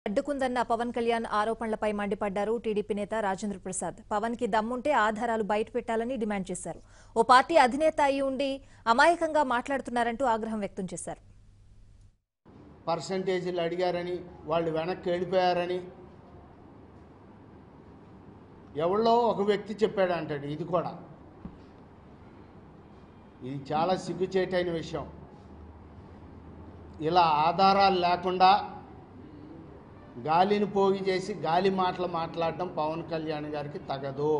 అడ్డుకుందన్న పవన్ కళ్యాణ్ ఆరోపణలపై మండిపడ్డారు టీడీపీ నేత రాజేంద్ర ప్రసాద్ పవన్ కి దమ్ముంటే ఆధారాలు బయట పెట్టాలని డిమాండ్ చేశారు ఓ పార్టీ అధినేత అయి ఉండి అమాయకంగా మాట్లాడుతున్నారంటూ ఆగ్రహం వ్యక్తం చేశారు పర్సంటేజీలు అడిగారని వాళ్ళు వెనక్కి వెళ్ళిపోయారని ఎవళ్ళో ఒక వ్యక్తి చెప్పాడు అంటాడు ఇది కూడా ఇది చాలా సిగ్గుచేటైన విషయం ఇలా ఆధారాలు లేకుండా గాలిని పోగి చేసి గాలి మాటలు మాట్లాడటం పవన్ కళ్యాణ్ గారికి తగదు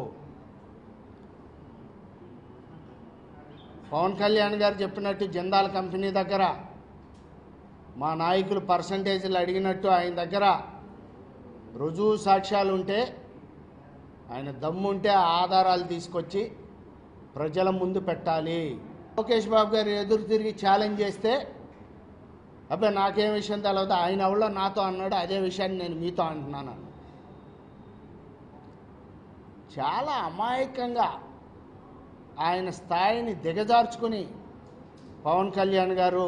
పవన్ కళ్యాణ్ గారు చెప్పినట్టు జిందాల్ కంపెనీ దగ్గర మా నాయకులు పర్సంటేజీలు అడిగినట్టు ఆయన దగ్గర రుజువు సాక్ష్యాలు ఉంటే ఆయన దమ్ముంటే ఆ ఆధారాలు తీసుకొచ్చి ప్రజల ముందు పెట్టాలి లోకేష్ బాబు గారు ఎదురు తిరిగి ఛాలెంజ్ చేస్తే అబ్బాయి నాకేం విషయం తెలియదు ఆయన ఎవరో నాతో అన్నాడు అదే విషయాన్ని నేను మీతో అంటున్నాను చాలా అమాయకంగా ఆయన స్థాయిని దిగజార్చుకుని పవన్ కళ్యాణ్ గారు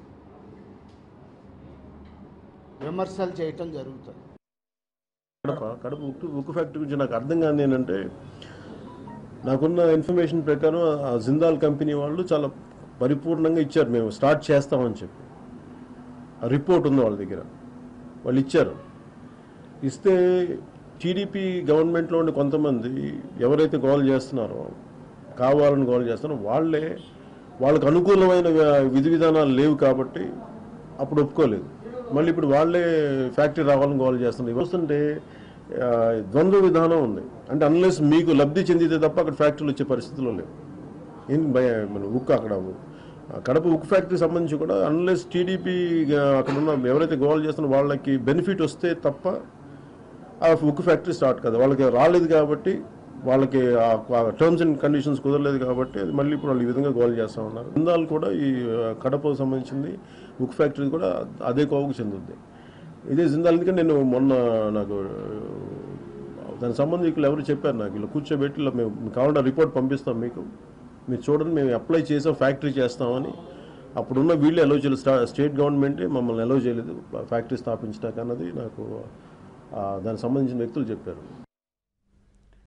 విమర్శలు చేయటం జరుగుతుంది కడప కడప ఉక్కు ఉక్కు ఫ్యాక్టరీ గురించి నాకు అర్థం కాదు ఏంటంటే నాకున్న ఇన్ఫర్మేషన్ ప్రకారం ఆ జిందాల్ కంపెనీ వాళ్ళు చాలా పరిపూర్ణంగా ఇచ్చారు మేము స్టార్ట్ చేస్తామని చెప్పి ఆ రిపోర్ట్ ఉంది వాళ్ళ దగ్గర వాళ్ళు ఇచ్చారు ఇస్తే టీడీపీ గవర్నమెంట్లో ఉండే కొంతమంది ఎవరైతే గోల్ చేస్తున్నారో కావాలని గోల్ చేస్తున్నారో వాళ్ళే వాళ్ళకు అనుకూలమైన విధి విధానాలు లేవు కాబట్టి అప్పుడు ఒప్పుకోలేదు మళ్ళీ ఇప్పుడు వాళ్ళే ఫ్యాక్టరీ రావాలని గోల్ చేస్తున్నారు ఇవి వస్తుంటే ఆ, ద్వంద్వ విధానం ఉంది అంటే అన్లెస్ మీకు లబ్ధి చెందితే తప్ప అక్కడ ఫ్యాక్టరీలు వచ్చే పరిస్థితుల్లో లేవు ఏం భయ మన ఉక్కు అక్కడ ఆ కడప ఉక్కు ఫ్యాక్టరీ సంబంధించి కూడా అన్లెస్ టీడీపీ అక్కడ ఉన్న ఎవరైతే గోల్ చేస్తున్న వాళ్ళకి బెనిఫిట్ వస్తే తప్ప ఆ ఉక్కు ఫ్యాక్టరీ స్టార్ట్ కదా వాళ్ళకి రాలేదు కాబట్టి వాళ్ళకి ఆ టర్మ్స్ అండ్ కండిషన్స్ కుదరలేదు కాబట్టి అది మళ్ళీ ఇప్పుడు వాళ్ళు ఈ విధంగా గోల్ చేస్తూ ఉన్నారు ఇందాలు కూడా ఈ ఆ, కడపకు సంబంధించింది ఉక్కు ఫ్యాక్టరీ కూడా అదే కోవకు చెందుద్ది ఇదే జిందాల్ ఎందుకంటే నేను మొన్న నాకు ఆ, దానికి సంబంధికులు ఎవరు చెప్పారు నాకు ఇలా కూర్చోబెట్టి ఇలా మేము మీకు కావాలంటే రిపోర్ట్ పంపిస్తాం మీకు మీరు చూడండి మేము అప్లై చేసాం ఫ్యాక్టరీ చేస్తామని అప్పుడున్న వీళ్ళు ఎలో చేయలేదు స్టా స్టేట్ గవర్నమెంటే మమ్మల్ని ఎలో చేయలేదు ఫ్యాక్టరీ స్థాపించడానికి అన్నది నాకు ఆ, దానికి సంబంధించిన వ్యక్తులు చెప్పారు